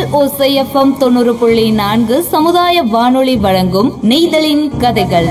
ஓசை எஃப்எம் தொண்ணூறு புள்ளி நான்கு சமுதாய வானொலி வழங்கும் நெய்தலின் கதைகள்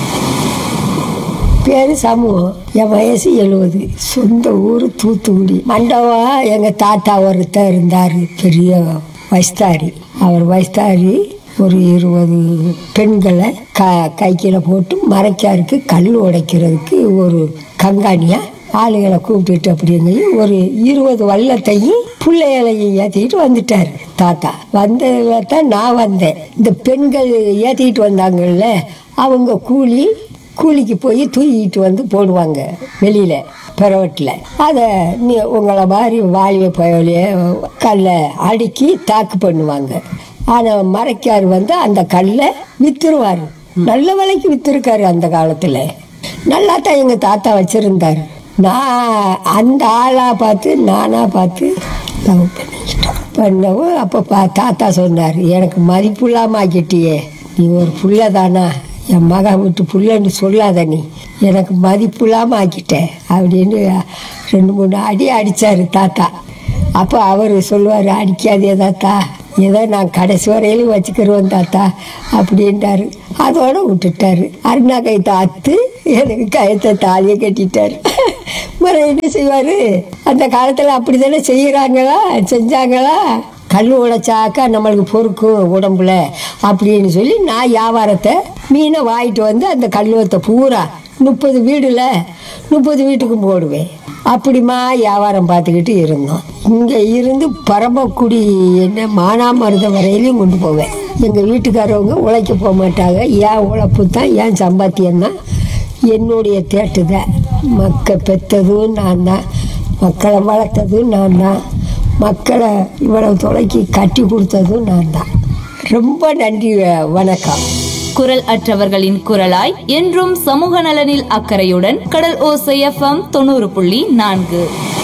பேரு சமூகம் என் வயசு எழுபது சொந்த ஊர் தூத்துக்குடி மண்டபா எங்க தாத்தா ஒருத்தர் இருந்தார் பெரிய வயஸ்தாரி அவர் வயஸ்தாரி ஒரு இருபது பெண்களை க கைக்கில போட்டு மறைக்காருக்கு கல் உடைக்கிறதுக்கு ஒரு கங்காணியா ஆளுகளை கூப்பிட்டுட்டு அப்படிங்கையும் ஒரு இருபது வல்லத்தையும் பிள்ளைகளையும் ஏற்றிக்கிட்டு வந்துட்டார் தாத்தா வந்ததுல தான் நான் வந்தேன் இந்த பெண்கள் ஏற்றிக்கிட்டு வந்தாங்கல்ல அவங்க கூலி கூலிக்கு போய் தூக்கிட்டு வந்து போடுவாங்க வெளியில் பிறவட்டில் அதை நீ உங்களை மாதிரி வாலிய பயலைய கல்லை அடுக்கி தாக்கு பண்ணுவாங்க ஆனால் மறைக்கார் வந்து அந்த கல்லை விற்றுருவார் நல்ல விலைக்கு விற்றுருக்காரு அந்த காலத்தில் நல்லா தான் எங்கள் தாத்தா வச்சுருந்தார் நான் அந்த ஆளாக பார்த்து நானாக பார்த்து லவ் பண்ணிக்கிட்டோம் பண்ணவும் அப்போ பா தாத்தா சொன்னார் எனக்கு மதிப்பு இல்லாமல் ஆக்கிட்டியே நீ ஒரு புள்ள தானா என் மகா விட்டு புள்ளன்னு சொல்லாத நீ எனக்கு மதிப்பு இல்லாமல் ஆக்கிட்டேன் அப்படின்னு ரெண்டு மூணு அடி அடித்தார் தாத்தா அப்போ அவர் சொல்லுவார் அடிக்காதே தாத்தா ஏதோ நான் கடைசி வரையிலும் வச்சுக்கிறோம் தாத்தா அப்படின்ட்டாரு அதோட விட்டுட்டாரு அருணா கைத்தை அத்து எனக்கு கயத்தை தாலியை கட்டிட்டாரு மறு என்ன செய்வார் அந்த காலத்தில் அப்படி தானே செய்கிறாங்களா செஞ்சாங்களா கல் உடைச்சாக்கா நம்மளுக்கு பொறுக்கும் உடம்புல அப்படின்னு சொல்லி நான் வியாபாரத்தை மீனை வாங்கிட்டு வந்து அந்த கல்லுவத்தை பூரா முப்பது வீடுல முப்பது வீட்டுக்கும் போடுவேன் அப்படிமா வியாபாரம் பார்த்துக்கிட்டு இருந்தோம் இங்கே இருந்து பரமக்குடி என்ன மானாமருதம் வரையிலையும் கொண்டு போவேன் எங்கள் வீட்டுக்காரவங்க உழைக்க போக மாட்டாங்க ஏன் உழைப்பு தான் ஏன் சம்பாத்தியம் தான் என்னுடைய தேட்டு தான் மக்கள் பெற்றதும் நான் தான் மக்களை வளர்த்ததும் நான் தான் மக்களை இவ்வளவு தொலைக்கு கட்டி கொடுத்ததும் நான் தான் ரொம்ப நன்றி வ- வணக்கம் குரல் அற்றவர்களின் குரலாய் என்றும் சமூக நலனில் அக்கறையுடன் கடல் ஓசை எஃப்எம் தொண்ணூறு புள்ளி நான்கு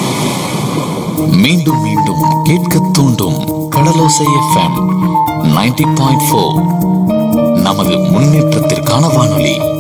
மீண்டும் மீண்டும் கேட்க தூண்டும் Kadalosai FM ninety point four நமது முன்னேற்றத்திற்கான வானொலி